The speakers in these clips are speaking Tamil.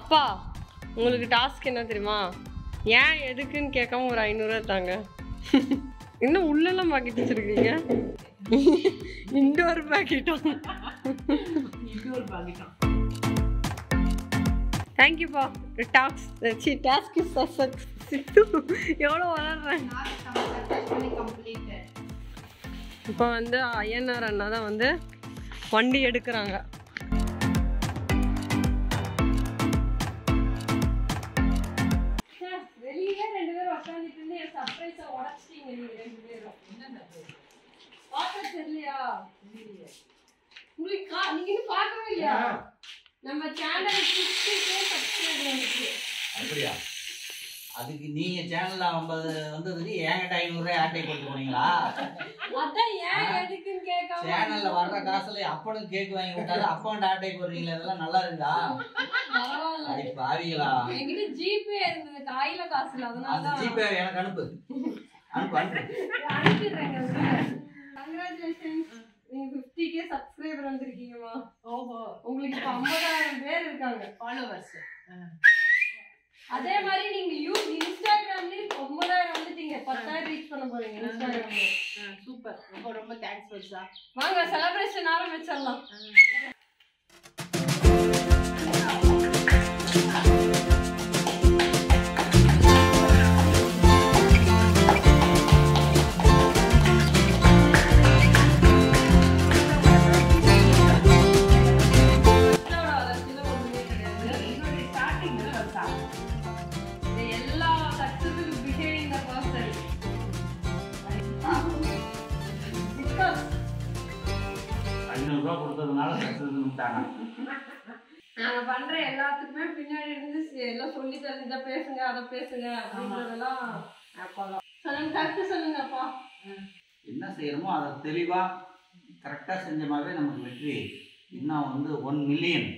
அப்பா உங்களுக்கு டாஸ்க் என்ன தெரியுமா ஏன் எதுக்குன்னு கேட்காம ஒரு ஐநூறுரூவா தாங்க இன்னும் உள்ளெல்லாம் பாக்கெட் வச்சிருக்கீங்க இண்டோர் பாக்கெட்டும் இன்னொரு பாக்கிட்டோம் தேங்க்யூப்பா டாக்ஸ் சி டாஸ்க் இஸ் எவ்வளோ வளர்றேன் இப்போ வந்து ஐயனார் அண்ணா தான் வந்து வண்டி எடுக்கிறாங்க வெளியே ரெண்டு பேரும் உட்காந்துட்டு இருந்து என் சர்ப்ரைஸை உடச்சிட்டீங்க நீங்க ரெண்டு பேரும் பார்க்க தெரியலையா உங்களுக்கு கா- நீங்க இன்னும் பார்க்கவே இல்லையா நம்ம சேனல் சிக்ஸ்டி கே சப்ஸ்கிரைபர் வந்துச்சு அப்படியா அதுக்கு நீங்க சேனல்ல ஐம்பது வந்ததுக்கு என்கிட்ட ஐநூறு ரூபாய் ஆட்டை போட்டு போனீங்களா அதான் ஏன் எதுக்குன்னு கேட்காம சேனல்ல வர்ற காசுல அப்பனும் கேக் வாங்கி விட்டாரு அப்பன் ஆட்டை போடுறீங்களா இதெல்லாம் நல்லா இருக்குதா பரவாயில்ல அடி பாவிகளா என்கிட்ட ஜிபே இருந்தது கையில காசு இல்ல அதனால அந்த தான் ஜிபே எனக்கு அனுப்பு அனுப்பு அனுப்பு அனுப்பிடுறேங்க கங்க்ராச்சுலேஷன்ஸ் நீங்க 50 கே சப்ஸ்கிரைபர் வந்திருக்கீங்கம்மா ஓஹோ உங்களுக்கு இப்போ 50000 பேர் இருக்காங்க ஃபாலோவர்ஸ் அதே மாதிரி நீங்க யூ இன்ஸ்டாகிராம்லயும் 9000 வந்துட்டீங்க 10000 ரீச் பண்ண போறீங்க இன்ஸ்டாகிராம்ல சூப்பர் ரொம்ப ரொம்ப தேங்க்ஸ் வர்ஷா வாங்க செலிப்ரேஷன் ஆரம்பிச்சிடலாம் என்னுடைய ஸ்டார்டிங் வர்ஷா இது எல்லா சக்சஸுக்கு பிஹைண்ட் த பர்சன் பிகாஸ் ஐநூறு ரூபாய் கொடுத்ததுனால விட்டாங்க நாங்க பண்ற எல்லாத்துக்குமே பின்னாடி இருந்து சி- எல்லாம் சொல்லி தரேன் இதை பேசுங்க அதை பேசுங்க அப்படின்றதெல்லாம் அப்பதான் சொல்லுங்க கருத்து சொல்லுங்க அப்பா என்ன செய்யணுமோ அதை தெளிவா கரெக்டா செஞ்சோமாவே நமக்கு வெற்றி இன்னும் வந்து ஒன் மில்லியன்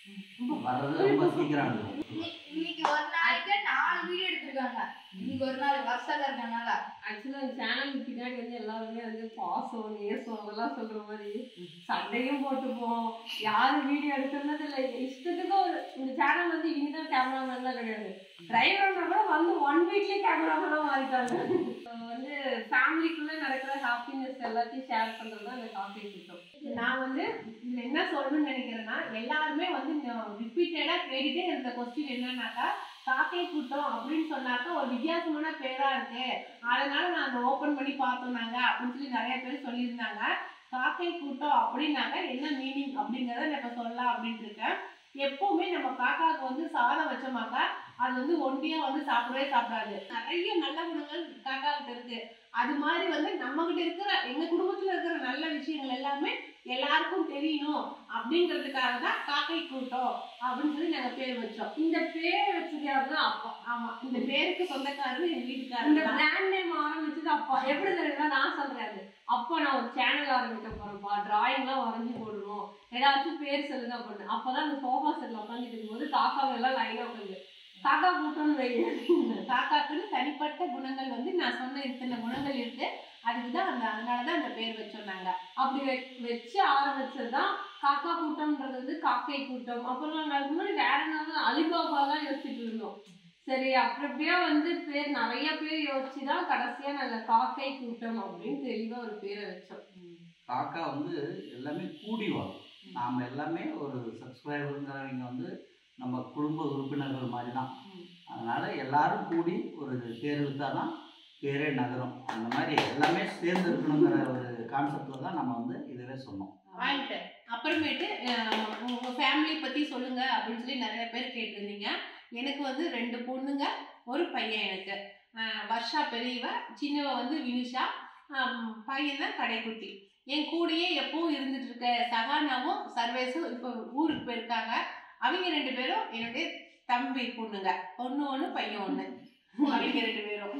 வர்றது ரொம்ப சீக்கிரம் இருக்கும். இன்னைக்கு ஒரு நாளைக்கு நாலு வீடியோ எடுத்திருக்காங்க இன்னைக்கு ஒரு நாள் வருஷம் இருக்கனால ஆக்சுவலா அந்த சேனலுக்கு பின்னாடி வந்து எல்லாருமே வந்து பாசம் நேசம் அதெல்லாம் சொல்ற மாதிரி சண்டையும் போட்டுப்போம் யாரும் வீடியோ எடுக்கிறது இல்லை இஷ்டத்துக்கு ஒரு இந்த சேனல் வந்து இனிதான் கேமராமேன்லாம் கிடையாது டிரைவர் கூட வந்து ஒன் வீக்லயே கேமராமேனா மாறிட்டாங்க அஹ் வந்து ஃபேமிலிக்குள்ள நடக்கிற ஹாப்பினஸ் எல்லாத்தையும் ஷேர் பண்றது தான் இந்த காஃபி திட்டம் நான் வந்து இதுல என்ன சொல்லணும்னு நினைக்கிறேன்னா எல்லாருமே வந்து ரிப்பீட்டடா கேட்டுட்டே இருந்த கொஸ்டின் என்னன்னாக்கா காக்கை கூட்டம் அப்படின்னு சொன்னாக்கா ஒரு வித்தியாசமான பேரா இருக்கு அதனால நான் அதை ஓபன் பண்ணி பார்த்தோம் நாங்க அப்படின்னு சொல்லி நிறைய பேர் சொல்லியிருந்தாங்க காக்கை கூட்டம் அப்படின்னாக்க என்ன மீனிங் அப்படிங்கறத நான் இப்ப சொல்லலாம் அப்படின்ட்டு இருக்கேன் எப்பவுமே நம்ம காக்காவுக்கு வந்து சாதம் வச்சோமாக்கா அது வந்து ஒண்டியா வந்து சாப்பிடவே சாப்பிடாது நிறைய நல்ல குணங்கள் காக்காவுக்கு இருக்கு அது மாதிரி வந்து நம்ம கிட்ட இருக்கிற எங்க குடும்பத்துல இருக்கிற நல்ல விஷயங்கள் எல்லாமே எல்லாருக்கும் தெரியணும் அப்படிங்கிறதுக்காக தான் காக்கை கூட்டம் அப்படின்னு சொல்லி நாங்க பேர் வச்சோம் இந்த பேர் வச்சது யாருன்னா அப்பா ஆமா இந்த பேருக்கு சொந்தக்காரரு எங்க இந்த வீட்டுக்காரரு தான். பிராண்ட் நேம் ஆரம்பிச்சது அப்பா எப்படி தெரியுமா நான் சொல்றேன் அது அப்பா நான் ஒரு சேனல் ஆரம்பிக்க போறேன்ப்பா டிராயிங்லாம் வரைஞ்சி போடணும் ஏதாச்சும் பேர் சொல்லுங்க அப்படின்னு அப்பதான் அந்த சோஃபா செட்ல உட்காந்துட்டு இருக்கும்போது காக்காவை எல்லாம் லைனா உட்காந்து காக்கா கூட்டம்னு வைங்க காக்காக்குன்னு தனிப்பட்ட குணங்கள் வந்து நான் சொன்ன இத்தனை குணங்கள் இருக்கு அதுக்கு தான் அந்த அதனாலதான் அந்த பேர் வச்சோம் நாங்க அப்படி வெ- வச்சு ஆரம்பிச்சதுதான் காக்கா கூட்டம்ன்றது வந்து காக்கை கூட்டம் அப்புறம் நாங்க அதுக்கு முன்னாடி வேற என்ன அலிபாபாலாம் யோசிச்சுட்டு இருந்தோம் சரி அப்படி அப்படியே வந்து பேர் நிறைய பேர் யோசிச்சு தான் கடைசியா நாங்க காக்கை கூட்டம் அப்படின்னு தெளிவா ஒரு பேரை வச்சோம் காக்கா வந்து எல்லாமே கூடி வரும் நாம் எல்லாமே ஒரு சப்ஸ்கிரைபருங்கிறவங்க வந்து நம்ம குடும்ப உறுப்பினர்கள் மாதிரி தான் அதனால எல்லாரும் கூடி ஒரு பேர் விற்றா தான் பேரே நகரும் அந்த மாதிரி எல்லாமே சேர்ந்து இருக்கணுங்கிற ஒரு கான்செப்டில் தான் நம்ம வந்து இதுவே சொன்னோம் பாயிண்ட் அப்புறமேட்டு அஹ், உங்க ஃபேமிலி பத்தி சொல்லுங்க அப்படின்னு சொல்லி நிறைய பேர் கேட்டிருந்தீங்க எனக்கு வந்து ரெண்டு பொண்ணுங்க ஒரு பையன் எனக்கு அஹ், வர்ஷா பெரியவ சின்னவ வந்து வினிஷா அஹ், பையன் தான் கடைக்குட்டி என் கூடயே எப்பவும் இருந்துட்டு இருக்க சகானாவும் சர்வேஸும் இப்போ ஊருக்கு போயிருக்காங்க அவங்க ரெண்டு பேரும் என்னுடைய தம்பி பொண்ணுங்க பொண்ணு ஒன்று பையன் ஒன்று அவங்க ரெண்டு பேரும்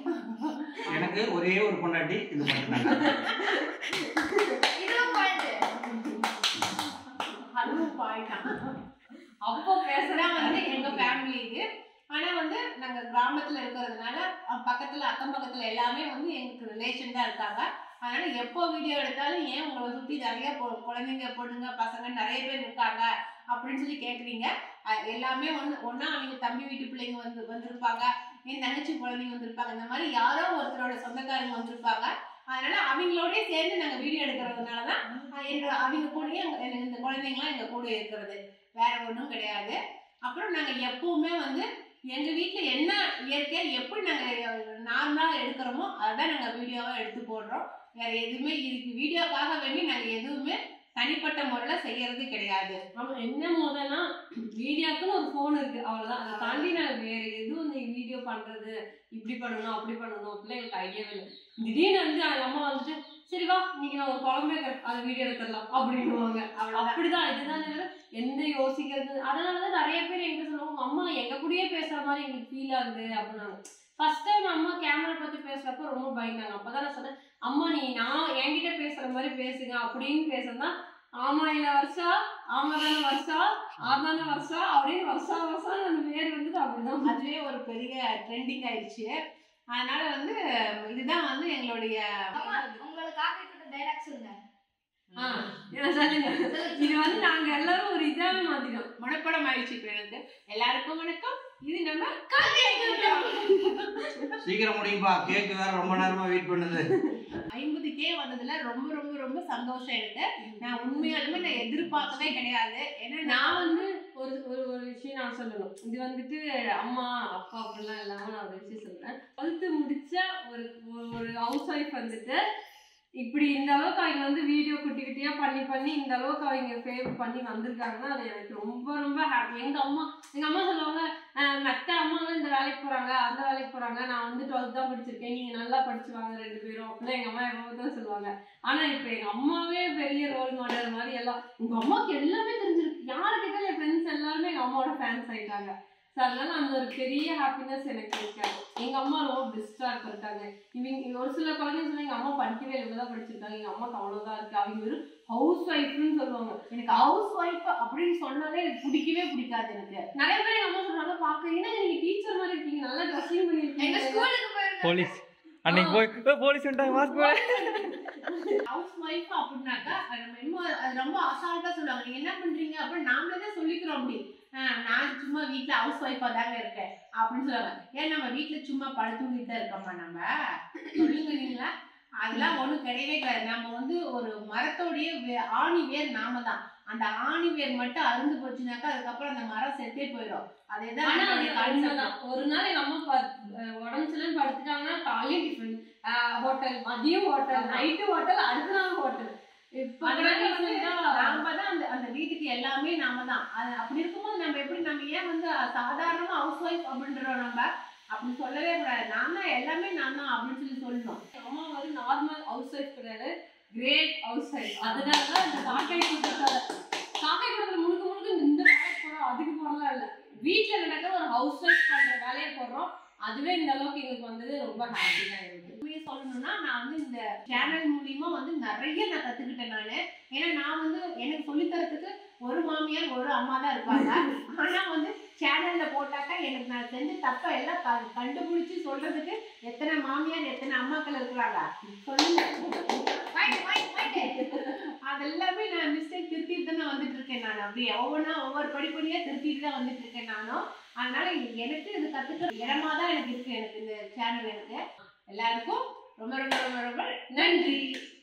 எனக்கு ஒரே ஒரு பொண்டாட்டி இது மட்டும்தாங்க இதுவும் பாயிண்ட் அதுவும் பாயிட்டான் அப்போ பேசுறா அதான் வந்து எங்க ஃபேமிலி இது ஆனா வந்து நாங்க கிராமத்துல இருக்கிறதுனால அஹ், பக்கத்துல அக்கம் பக்கத்துல எல்லாமே வந்து எங்களுக்கு ரிலேஷன் தான் இருக்காங்க அதனால எப்போ வீடியோ எடுத்தாலும் ஏன் உங்களை சுத்தி நிறைய பொ- குழந்தைங்க பொண்ணுங்க பசங்க நிறைய பேர் இருக்காங்க அப்படின்னு சொல்லி கேக்குறீங்க அஹ், எல்லாமே வந்து ஒண்ணா அவங்க தம்பி வீட்டு பிள்ளைங்க வந்து வந்திருப்பாங்க என் தங்கச்சி குழந்தைங்க வந்திருப்பாங்க இந்த மாதிரி யாரோ ஒருத்தரோட சொந்தக்காரங்க வந்திருப்பாங்க அதனால அவங்களோடய சேர்ந்து நாங்க வீடியோ எடுக்கிறதுனால தான் எங்க அவங்க கூடயே எங்க- எனக்கு இந்த குழந்தைங்களாம் எங்க கூட இருக்கிறது வேற ஒன்றும் கிடையாது அப்புறம் நாங்க எப்பவுமே வந்து எங்க வீட்ல என்ன இயற்கையா எப்படி நாங்க நார்மலா எடுக்கிறோமோ அதான் நாங்க வீடியோவா எடுத்து போடுறோம் வேற எதுவுமே இதுக்கு வீடியோக்காக வேண்டி நாங்க எதுவுமே தனிப்பட்ட முறையில செய்யறது கிடையாது ஆமா என்ன முதல்னா வீடியோக்குன்னு ஒரு ஃபோன் இருக்கு அவ்வளவுதான் அதை தாண்டி நான் வேற எதுவும் இந்த வீடியோ பண்றது இப்படி பண்ணணும் அப்படி பண்ணணும் அப்படிலாம் எனக்கு ஐடியாவே இல்லை திடீர்னு வந்து அவங்க அம்மா வந்துட்டு சரி வா இன்னைக்கு நான் ஒரு குழம்பு வைக்கிறேன் அதை வீடியோ எடுத்துடலாம் அப்படின்னுவாங்க அவ்வளவுதான் அப்படிதான் இதுதான் தவிர எந்த யோசிக்கிறது அதனாலதான் நிறைய பேர் என்கிட்ட சொல்லுவாங்க அம்மா எங்க கூடயே பேசுற மாதிரி எங்களுக்கு ஃபீல் ஆகுது அப்படின்னாங்க ஃபர்ஸ்ட் டைம் அம்மா கேமரா பார்த்து பேசுறப்ப ரொம்ப பயந்தாங்க அப்பதான் நான் சொன்னேன் அம்மா நீ நான் என்கிட்ட பேசுற மாதிரி பேசுங்க அப்படின்னு பேசுனா ஆமா இல்ல வருஷா ஆமா தானே வருஷா ஆதான வருஷா அப்படின்னு வருஷா வருஷம் அந்த பேர் வந்துட்டு அப்படிதான் அதுவே ஒரு பெரிய ட்ரெண்டிங் ஆயிடுச்சு அதனால வந்து இதுதான் வந்து எங்களுடைய அம்மா உங்களுக்கு காக்கை கிட்ட டைலாக் சொல்லுங்க ஆ, இதை சொல்லுங்க இது வந்து நாங்க எல்லாரும் ஒரு இதாவே மாத்திட்டோம் மனப்படம் ஆயிடுச்சு இப்ப எனக்கு எல்லாருக்கும் வணக்கம் இது நம்ம சீக்கிரம் முடியும்பா கேக்கு வேற ரொம்ப நேரமா வெயிட் பண்ணுது ஐம்பது கே வந்ததுல ரொம்ப ரொம்ப ரொம்ப சந்தோஷம் எனக்கு நான் உண்மையாலுமே நான் எதிர்பார்க்கவே கிடையாது ஏன்னா நான் நான் வந்து ஒரு ஒரு ஒரு விஷயம் நான் சொல்லணும் இது வந்துட்டு அம்மா அப்பா அப்படிலாம் இல்லாம நான் ஒரு விஷயம் சொல்றேன் டுவெல்த்து முடிச்ச ஒரு ஒரு- ஒரு ஹவுஸ் ஒய்ஃப் வந்துட்டு இப்படி இந்த அளவுக்கு அவங்க வந்து வீடியோ குட்டி குட்டியா பண்ணி பண்ணி இந்த அளவுக்கு அவங்க ஃபேவ் பண்ணி வந்திருக்காங்கன்னா அது எனக்கு ரொம்ப ரொம்ப ஹாப்பி எங்க அம்மா எங்க அம்மா சொல்லுவாங்க "அஹ், மத்த அம்மா வந்து இந்த வேலைக்கு போறாங்க அந்த வேலைக்கு போறாங்க நான் வந்து டுவெல்த் தான் படிச்சிருக்கேன் நீங்க நல்லா படிச்சு வாங்க ரெண்டு பேரும் அப்படிலாம் எங்க அம்மா எப்பவும் தான் சொல்லுவாங்க ஆனா இப்ப எங்க அம்மாவே பெரிய ரோல் மாடல் மாதிரி எல்லாம் உங்க அம்மாவுக்கு எல்லாமே தெரிஞ்சிருக்கு யாரு கேட்டாலும் என் ஃப்ரெண்ட்ஸ் எல்லாருமே எங்க அம்மாவோட ஃபேன்ஸ் ஆயிட்டாங்க ஸோ அதனால அந்த ஒரு பெரிய ஹாப்பினஸ் எனக்கு இருக்கு எங்க அம்மா ரொம்ப பெஸ்டா இருக்காங்க இவங்க ஒரு சில குழந்தைங்க சொல்லுவாங்க எங்க அம்மா படிக்கவே இல்லை இவ்வளவுதான் படிச்சிருக்காங்க எங்க அம்மாக்கு அவ்வளவுதான் இருக்கு அவங்க வெறும் ஹவுஸ் ஒய்ஃப்னு சொல்லுவாங்க எனக்கு ஹவுஸ் ஒய்ஃப் அப்படின்னு சொன்னாலே எனக்கு பிடிக்கவே பிடிக்காது எனக்கு நிறைய பேர் எங்க அம்மா சொல்றாங்க பாக்க என்ன நீங்க டீச்சர் மாதிரி இருக்கீங்க நல்லா ட்ரெஸ்ஸிங் எங்க பண்ணிருக்கீங்க ஸ்கூலுக்கு போயிருந்தோம் போலீஸ் அன்னைக்கு போய் "ஏய், போலீஸ் வந்துட்டாங்க மாஸ்க் போட ஹவுஸ் ஒய்ஃப் அப்படின்னாக்கா அது நம்ம இன்னும் அது ரொம்ப அசால்ட்டா சொல்லுவாங்க நீங்க என்ன பண்றீங்க அப்படின்னு நாமளே தான் சொல்லிக்கிறோம் அப்படி ஆஹ் நான் சும்மா வீட்ல ஹவுஸ் ஒய்ஃபா தாங்க இருக்கேன் அப்படின்னு சொல்லுவாங்க ஏன் நம்ம வீட்ல சும்மா படுத்துக்கிட்டு தான் இருக்கோமா நம்ம சொல்லுங்க நீங்களா அதெல்லாம் ஒண்ணும் கிடையவே கிடையாது நம்ம வந்து ஒரு மரத்தோடைய வே- ஆணி வேர் நாம தான் அந்த ஆணி வேர் மட்டும் அருந்து போச்சுனாக்கா அதுக்கப்புறம் அந்த மரம் செத்தே போயிடும் அதேதான் ஆனா நம்மளுடைய அது concept. உண்மைதான். ஒரு நாள் எங்க அம்மா ப- அஹ் உடம்பு சரியில்லைன்னு படுத்துட்டாங்கன்னா காலையும் டிஃபன் ஹோட்டல் மதியம் ஹோட்டல் நைட்டு ஹோட்டல் அடுத்த நாள் ஹோட்டல் இப்ப கூட அதனால வந்து recent ஆ- நாம தான் அந்த அந்த வீட்டுக்கு எல்லாமே நாம தான் அது அப்படி இருக்கும்போது நம்ம எப்படி நம்ம ஏன் வந்து சாதாரணமா ஹவுஸ் ஒய்ஃப் அப்படின்றோம் நம்ம அப்படி சொல்லவே கூடாது நான் தான் எல்லாமே நான் தான் அப்படின்னு சொல்லி சொல்லணும் அம்மா வந்து நார்மல் ஹவுஸ் ஒய்ஃப் கிடையாது கிரேட் ஹவுஸ் ஒய்ஃப் அதனாலதான் இந்த காக்காய் கூட்டத்தோட காக்காய் கூட்டத்துல முழுக்க முழுக்க இந்த வேலைக்கு போறோம் அதுக்கு போறலாம் இல்ல வீட்டுல நடக்கிற ஒரு ஹவுஸ் ஒய்ஃப் பண்ற வேலையை போடுறோம் அதுவே இந்த அளவுக்கு எங்களுக்கு வந்தது ரொம்ப ஹாப்பியா இருக்கு உண்மையை சொல்லணும்னா நான் வந்து இந்த சேனல் மூலியமா வந்து நிறைய நான் கத்துக்கிட்டேன் நானு ஏன்னா நான் வந்து எனக்கு சொல்லித் தரத்துக்கு ஒரு மாமியார் ஒரு அம்மா தான் இருப்பாங்க ஆனா வந்து சேனல்ல போட்டாக்கா எனக்கு நான் செஞ்ச தப்ப எல்லாம் க- கண்டுபிடிச்சு சொல்றதுக்கு எத்தனை மாமியார் எத்தனை அம்மாக்கள் இருக்கிறாங்க சொல்லுங்க வாய்ட்டு, வாய்ட்டு, வாய்ட்டு. அதெல்லாமே நான் மிஸ்டேக் திருத்திட்டு தான் வந்துட்டு இருக்கேன் நான் அப்படியே ஒவ்வொன்றா ஒவ்வொரு படிப்படியா திருத்திட்டு தான் வந்துட்டு இருக்கேன் நானும் அதனால எனக்கு இது கத்துக்க இடமா தான் எனக்கு இருக்கு எனக்கு இந்த சேனல் எனக்கு எல்லாருக்கும் ரொம்ப ரொம்ப ரொம்ப ரொம்ப நன்றி